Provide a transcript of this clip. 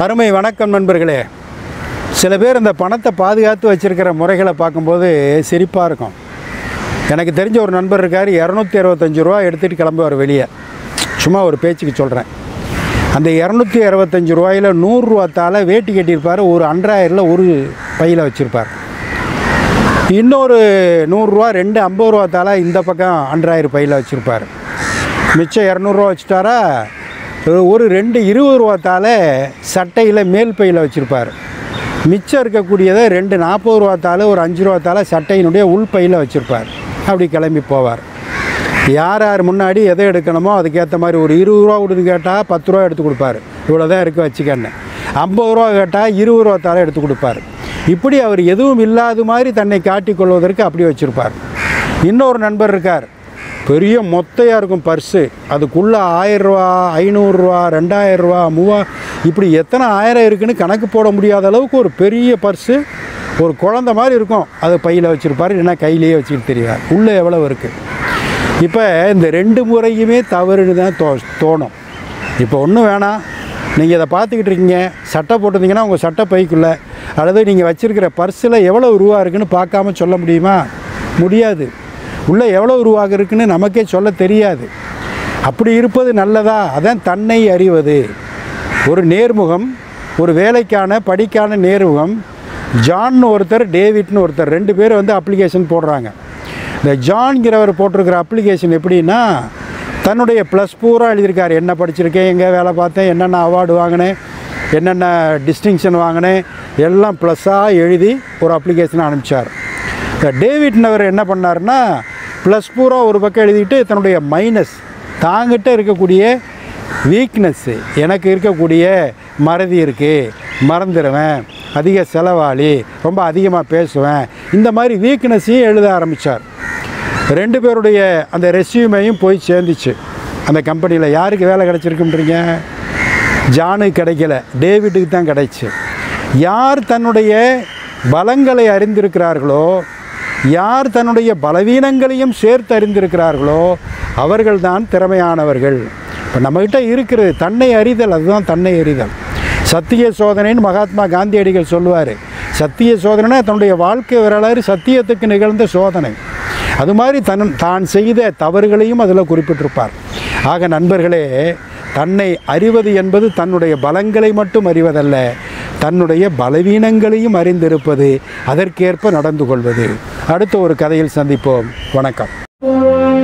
அருமை வணக்கம் நண்பர்களே சில பேர் இந்த பணத்தை பாதுகாத்து வச்சிருக்கிற முறைகளை பார்க்கும்போது சிரிப்பாக இருக்கும் எனக்கு தெரிஞ்ச ஒரு நண்பர் இருக்கார் இரநூத்தி அறுபத்தஞ்சு ரூபா எடுத்துகிட்டு கிளம்புவார் வெளியே சும்மா ஒரு பேச்சுக்கு சொல்கிறேன் அந்த இரநூத்தி அறுபத்தஞ்சு ரூபாயில் நூறுரூவா தாளை வேட்டி கட்டியிருப்பார் ஒரு அன்றாயிரில் ஒரு பையில் வச்சுருப்பார் இன்னொரு நூறுரூவா ரெண்டு ஐம்பது ரூபா தாளை இந்த பக்கம் அன்றாயிரம் பையில் வச்சுருப்பார் மிச்சம் இரநூறுவா வச்சுட்டாரா ஒரு ரெண்டு இருபது ரூபா தாளை சட்டையில் மேல் பையில் வச்சுருப்பார் மிச்சம் இருக்கக்கூடியதை ரெண்டு நாற்பது ரூபா தாள் ஒரு அஞ்சு ரூபா தாளை சட்டையினுடைய உள் பையில் வச்சுருப்பார் அப்படி கிளம்பி போவார் யார் யார் முன்னாடி எதை எடுக்கணுமோ அதுக்கேற்ற மாதிரி ஒரு இருபது ரூபா கொடுன்னு கேட்டால் பத்து ரூபா எடுத்து கொடுப்பாரு இவ்வளோ தான் இருக்க வச்சுக்கன்னு ஐம்பது ரூபா கேட்டால் இருபது ரூபா தாளை எடுத்து கொடுப்பாரு இப்படி அவர் எதுவும் இல்லாத மாதிரி தன்னை காட்டிக் கொள்வதற்கு அப்படி வச்சுருப்பார் இன்னொரு நண்பர் இருக்கார் பெரிய மொத்தையாக இருக்கும் பர்ஸு அதுக்குள்ளே ஆயிரரூவா ஐநூறுரூவா ரெண்டாயிரரூவா மூவா இப்படி எத்தனை ஆயிரம் இருக்குன்னு கணக்கு போட முடியாத அளவுக்கு ஒரு பெரிய பர்ஸு ஒரு குழந்த மாதிரி இருக்கும் அதை பையில் வச்சுருப்பார் இல்லைன்னா கையிலேயே வச்சுட்டு தெரியாது உள்ளே எவ்வளோ இருக்குது இப்போ இந்த ரெண்டு முறையுமே தவறுன்னு தான் தோ தோணும் இப்போ ஒன்றும் வேணாம் நீங்கள் இதை பார்த்துக்கிட்டு இருக்கீங்க சட்டை போட்டிருந்தீங்கன்னா உங்கள் சட்டை பைக்குள்ளே அல்லது நீங்கள் வச்சுருக்கிற பர்ஸில் எவ்வளோ ரூபா இருக்குன்னு பார்க்காம சொல்ல முடியுமா முடியாது உள்ளே எவ்வளோ ரூபாக இருக்குன்னு நமக்கே சொல்ல தெரியாது அப்படி இருப்பது நல்லதா அதான் தன்னை அறிவது ஒரு நேர்முகம் ஒரு வேலைக்கான படிக்கான நேர்முகம் ஜான் ஒருத்தர் டேவிட்னு ஒருத்தர் ரெண்டு பேர் வந்து அப்ளிகேஷன் போடுறாங்க இந்த ஜான்கிறவர் போட்டிருக்கிற அப்ளிகேஷன் எப்படின்னா தன்னுடைய ப்ளஸ் பூரா எழுதியிருக்காரு என்ன படிச்சிருக்கேன் எங்கே வேலை பார்த்தேன் என்னென்ன அவார்டு வாங்கினேன் என்னென்ன டிஸ்டிங்ஷன் வாங்கினேன் எல்லாம் ப்ளஸ்ஸாக எழுதி ஒரு அப்ளிகேஷனை அனுப்பிச்சார் இந்த டேவிட்னவர் என்ன பண்ணாருன்னா ப்ளஸ் பூரா ஒரு பக்கம் எழுதிட்டு தன்னுடைய மைனஸ் தாங்கிட்ட இருக்கக்கூடிய வீக்னஸ்ஸு எனக்கு இருக்கக்கூடிய மறதி இருக்குது மறந்துடுவேன் அதிக செலவாளி ரொம்ப அதிகமாக பேசுவேன் இந்த மாதிரி வீக்னஸையும் எழுத ஆரம்பித்தார் ரெண்டு பேருடைய அந்த ரெஸ்யூமையும் போய் சேர்ந்துச்சு அந்த கம்பெனியில் யாருக்கு வேலை கிடச்சிருக்குன்றீங்க ஜானுக்கு கிடைக்கல டேவிட்டுக்கு தான் கிடைச்சு யார் தன்னுடைய பலங்களை அறிந்திருக்கிறார்களோ யார் தன்னுடைய பலவீனங்களையும் சேர்த்து அறிந்திருக்கிறார்களோ அவர்கள்தான் திறமையானவர்கள் இப்போ நம்மக்கிட்ட இருக்கிறது தன்னை அறிதல் அதுதான் தன்னை அறிதல் சத்திய சோதனைன்னு மகாத்மா காந்தியடிகள் சொல்லுவார் சத்திய சோதனைனா தன்னுடைய வாழ்க்கை வரலாறு சத்தியத்துக்கு நிகழ்ந்த சோதனை அது மாதிரி தன் தான் செய்த தவறுகளையும் அதில் குறிப்பிட்டிருப்பார் ஆக நண்பர்களே தன்னை அறிவது என்பது தன்னுடைய பலங்களை மட்டும் அறிவதல்ல தன்னுடைய பலவீனங்களையும் அறிந்திருப்பது அதற்கேற்ப நடந்து கொள்வது அடுத்த ஒரு கதையில் சந்திப்போம் வணக்கம்